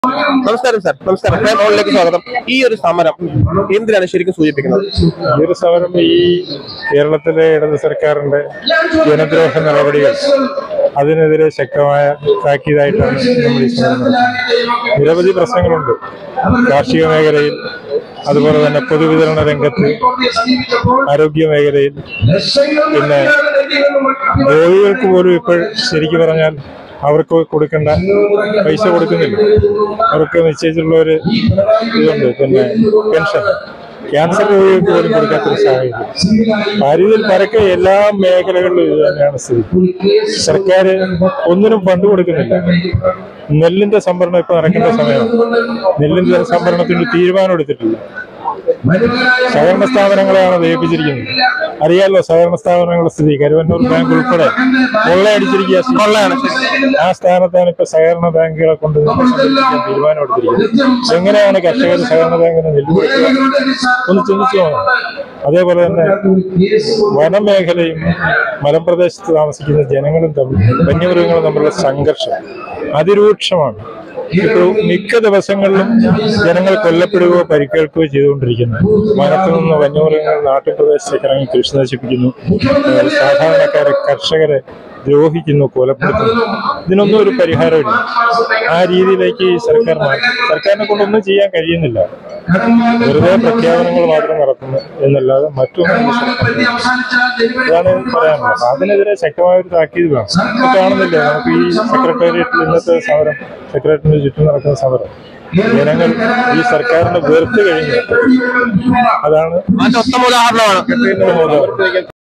നമസ്കാരം സാർ നമസ്കാരം പ്രൈം ഓണിലേക്ക് സ്വാഗതം ഈ ഒരു സമരം എന്തിനാണ് ശരിക്കും സൂചിപ്പിക്കുന്നത് ഈ ഒരു സമരം ഈ കേരളത്തിലെ ഇടത് സർക്കാരിന്റെ ജനദ്രോഹ നടപടികൾ അതിനെതിരെ ശക്തമായ താക്കീതായിട്ടാണ് നമ്മൾ ഈ സമരം നടത്തുന്നത് നിരവധി പ്രശ്നങ്ങളുണ്ട് കാർഷിക മേഖലയിൽ അതുപോലെ തന്നെ പൊതുവിതരണ രംഗത്ത് ആരോഗ്യ മേഖലയിൽ പിന്നെ രോഗികൾക്ക് പോലും ഇപ്പോൾ ശരിക്കും പറഞ്ഞാൽ അവർക്ക് കൊടുക്കേണ്ട പൈസ കൊടുക്കുന്നില്ല അവർക്ക് നിശ്ചയിച്ചിട്ടുള്ള ഒരു ഇതുണ്ട് പിന്നെ പെൻഷൻ ക്യാൻസർ രോഗികൾക്ക് പോലും കൊടുക്കാത്തൊരു സാഹചര്യം ആ രീതിയിൽ പരക്കെ എല്ലാ മേഖലകളിലും ഇത് തന്നെയാണ് സ്ഥിതി സർക്കാർ ഒന്നിനും ഫണ്ട് കൊടുക്കുന്നില്ല നെല്ലിന്റെ സംഭരണം ഇപ്പൊ നടക്കേണ്ട സമയമാണ് നെല്ലിന്റെ സംഭരണത്തിന് തീരുമാനം എടുത്തിട്ടില്ല സഹകരണ സ്ഥാപനങ്ങളെയാണ് അത് ഏൽപ്പിച്ചിരിക്കുന്നത് അറിയാലോ സഹകരണ സ്ഥാപനങ്ങളുടെ സ്ഥിതി കരുവന്നൂർ ബാങ്ക് ഉൾപ്പെടെ കൊള്ളയടിച്ചിരിക്കുക കൊള്ളയാണ് ആ സ്ഥാനത്താണ് ഇപ്പൊ സഹകരണ ബാങ്കുകളെ കൊണ്ട് സംഘടിപ്പിക്കാൻ തീരുമാനമെടുത്തിരിക്കുന്നത് എങ്ങനെയാണ് കർഷകർ സഹകരണ ബാങ്കിന് നെല്ല് കൊടുക്കുക ഒന്ന് ചിന്തിച്ചു നോക്കണം അതേപോലെ തന്നെ വനമേഖലയും മലമ്പ്രദേശത്ത് താമസിക്കുന്ന ജനങ്ങളും തമ്മിൽ വന്യമൃഗങ്ങളും തമ്മിലുള്ള സംഘർഷം അതിരൂക്ഷമാണ് ഇപ്പോൾ മിക്ക ദിവസങ്ങളിലും ജനങ്ങൾ കൊല്ലപ്പെടുകയോ പരിക്കേൽക്കുകയോ ചെയ്തുകൊണ്ടിരിക്കുന്നു വനത്തു നിന്ന് വന്യമൃഗങ്ങൾ നാട്ടുപ്രദേശത്തേക്ക് ഇറങ്ങി കൃഷി നശിപ്പിക്കുന്നു ഏഹ് സാധാരണക്കാരെ കർഷകരെ ദ്രോഹിക്കുന്നു കൊലപ്പെടുത്തുന്നു ഇതിനൊന്നും ഒരു പരിഹാരമില്ല ആ രീതിയിലേക്ക് ഈ സർക്കാർ മാറി സർക്കാരിനെ കൊണ്ടൊന്നും ചെയ്യാൻ കഴിയുന്നില്ല വെറുതെ പ്രഖ്യാപനങ്ങൾ മാത്രം നടത്തുന്നു എന്നല്ലാതെ മറ്റൊന്നും ഈ സർക്കാർ ഇതാണ് പറയാനുള്ളത് അപ്പൊ അതിനെതിരെ ശക്തമായ ഒരു താക്കീത് വേണം ഇപ്പൊ കാണുന്നില്ലേ നമുക്ക് ഈ സെക്രട്ടേറിയറ്റിൽ ഇന്നത്തെ സമരം സെക്രട്ടറിന് ചുറ്റും നടക്കുന്ന സമരം ജനങ്ങൾ ഈ സർക്കാരിനെ വെറുത്ത് കഴിഞ്ഞു അതാണ് അതിന്റെ ഉത്തമ ഉദാഹരണമാണ് സെക്രട്ടേറിയറ്റിന്റെ ബോധം